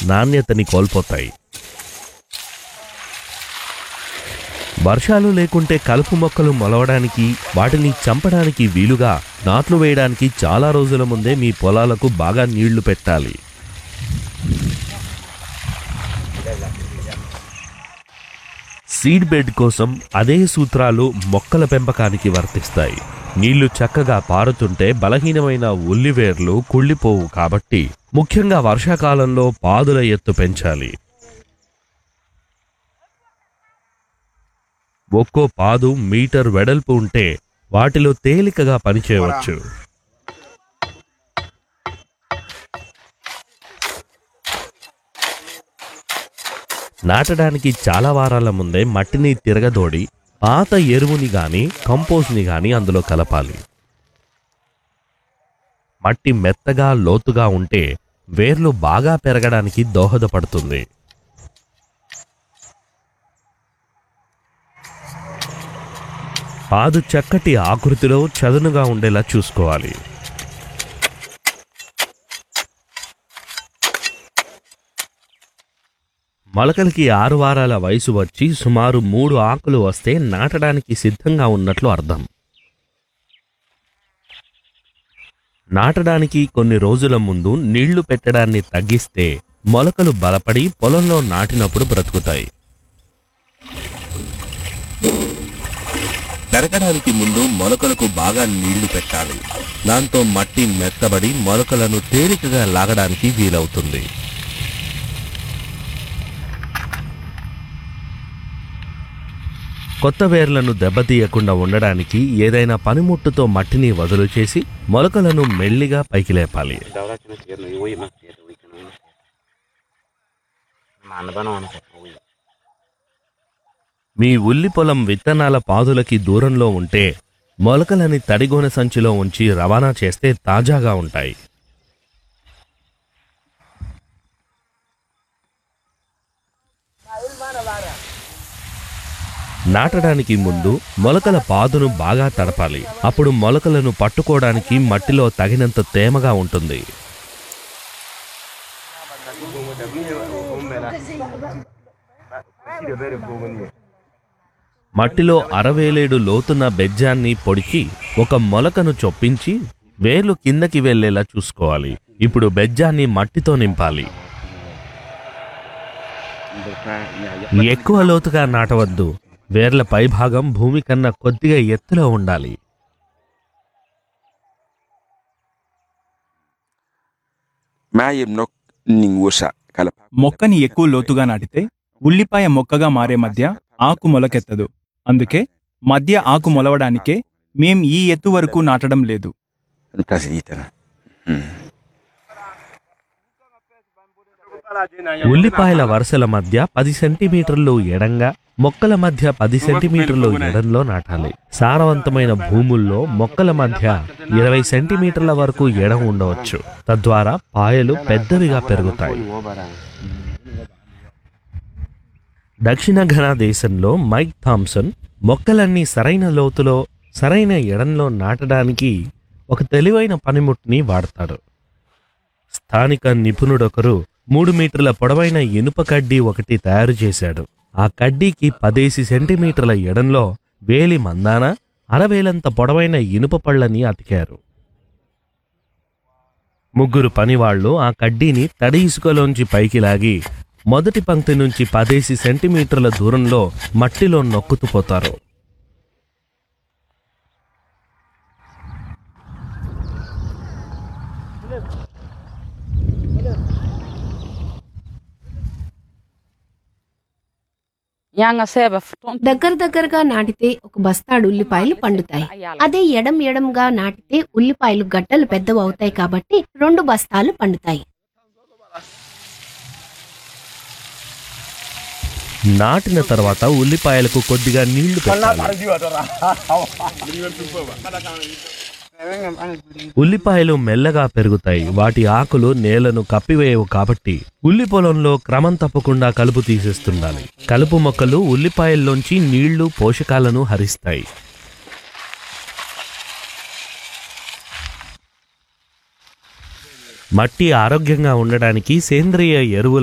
నాణ్యతని కోల్పోతాయి వర్షాలు లేకుంటే కలుపు మొక్కలు మొలవడానికి వాటిని చంపడానికి వీలుగా నాట్లు వేయడానికి చాలా రోజుల ముందే మీ పొలాలకు బాగా నీళ్లు పెట్టాలి సీడ్ బెడ్ కోసం అదే సూత్రాలు మొక్కల పెంపకానికి వర్తిస్తాయి నీళ్లు చక్కగా పారుతుంటే బలహీనమైన ఉల్లివేర్లు కుళ్ళిపోవు కాబట్టి ముఖ్యంగా వర్షాకాలంలో పాదుల ఎత్తు పెంచాలి ఒక్కో పాదు మీటర్ వెడల్పు ఉంటే వాటిలో తేలికగా పనిచేయవచ్చు నాటడానికి చాలా వారాల ముందే మట్టిని తిరగదోడి పాత ఎరువుని గాని కంపోస్ట్ని గాని అందులో కలపాలి మట్టి మెత్తగా లోతుగా ఉంటే వేర్లు బాగా పెరగడానికి దోహదపడుతుంది పాదు చక్కటి ఆకృతిలో చదునుగా ఉండేలా చూసుకోవాలి మొలకలకి ఆరు వారాల వయసు వచ్చి సుమారు మూడు ఆకులు వస్తే నాటడానికి సిద్ధంగా ఉన్నట్లు అర్థం నాటడానికి కొన్ని రోజుల ముందు నీళ్లు పెట్టడాన్ని తగ్గిస్తే మొలకలు బలపడి పొలంలో నాటినప్పుడు బ్రతుకుతాయి పెరగడానికి ముందు మొలకలకు బాగా నీళ్లు పెట్టాలి దాంతో మట్టి మెత్తబడి మొలకలను తేలికగా లాగడానికి వీలవుతుంది కొత్త వేర్లను దెబ్బతీయకుండా ఉండడానికి ఏదైనా పనిముట్టుతో మట్టిని వదులు చేసి మొలకలను మెల్లిగా పైకి లేపాలి Daura kina tigar no iwi mas tigar wi kina mas. Man ba no ano wi. మీ ఉల్లి పొలం విత్తనాల పాదులకి దూరంలో ఉంటే మొలకలని తడిగోనె సంచిలో ఉంచి రవాణా చేస్తే తాజాగా ఉంటాయి నాటడానికి ముందు మొలకల పాదును బాగా తడపాలి అప్పుడు మొలకలను పట్టుకోవడానికి మట్టిలో తగినంత తేమగా ఉంటుంది మట్టిలో అరవేలేడు లోతున్న బెజ్జాన్ని పొడిచి ఒక మొలకను చొప్పించి వేర్లు కిందకి వెళ్ళేలా చూసుకోవాలి ఇప్పుడు బెజ్జాన్ని మట్టితో నింపాలి ఎక్కువ లోతుగా నాటవద్దు వేర్ల పైభాగం భూమి కన్నా కొద్దిగా ఎత్తులో ఉండాలి Mayem nok ning wosa kala మొక్కని ఎక్కువ లోతుగా నాటితే ఉల్లిపాయ మొక్కగా మారే మధ్య ఆకు మొలకెత్తదు అందుకే మధ్య ఆకు మొలవడానికే మేం ఈ ఎత్తు వరకు నాటడం లేదు Kasi itana. Hmm. ఉల్లిపాయల వరుసల మధ్య పది సెంటీమీటర్లు ఎడంగా మొక్కల మధ్య పది సెంటీమీటర్లు ఎడంలో నాటాలి సారవంతమైన భూముల్లో మొక్కల మధ్య ఇరవై సెంటీమీటర్ల వరకు ఎడం ఉండవచ్చు తద్వారా పాయలు పెద్దవిగా పెరుగుతాయి దక్షిణ ఘనా దేశంలో మైక్ థామ్సన్ మొక్కలన్నీ సరైన లోతులో సరైన ఎడంలో నాటడానికి ఒక తెలివైన పనిముట్టుని వాడతాడు స్థానిక నిపుణుడొకరు మూడు మీటర్ల పొడవైన ఇనుప కడ్డీ ఒకటి తయారు చేశాడు ఆ కడ్డీకి పదేసి సెంటీమీటర్ల ఎడంలో వేలి మందాన అరవేలంత పొడవైన ఇనుప పళ్ళని అతికారు ముగ్గురు పనివాళ్లు ఆ కడ్డీని తడి ఇసుకలోంచి పైకి లాగి మొదటి పంక్తి నుంచి పదేసి సెంటీమీటర్ల దూరంలో మట్టిలో నొక్కుతూ పోతారు Yanga seba fton. దగ్గర దగ్గరగా నాటితే ఒక బస్తాడు ఉల్లిపాయలు పండుతాయి అదే ఎడం ఎడంగా నాటితే ఉల్లిపాయలు గడ్డలు పెద్దవి అవుతాయి కాబట్టి రెండు బస్తాలు పండుతాయి నాటిన తర్వాత ఉల్లిపాయలకు కొద్దిగా నీళ్లు పెట్టాలి ఉల్లిపాయలు మెల్లగా పెరుగుతాయి వాటి ఆకులు నేలను కప్పివేయవు కాబట్టి ఉల్లి పొలంలో క్రమం తప్పకుండా కలుపు తీసేస్తుండాలి కలుపు మొక్కలు ఉల్లిపాయల్లోంచి నీళ్లు పోషకాలను హరిస్తాయి మట్టి ఆరోగ్యంగా ఉండడానికి సేంద్రియ ఎరువుల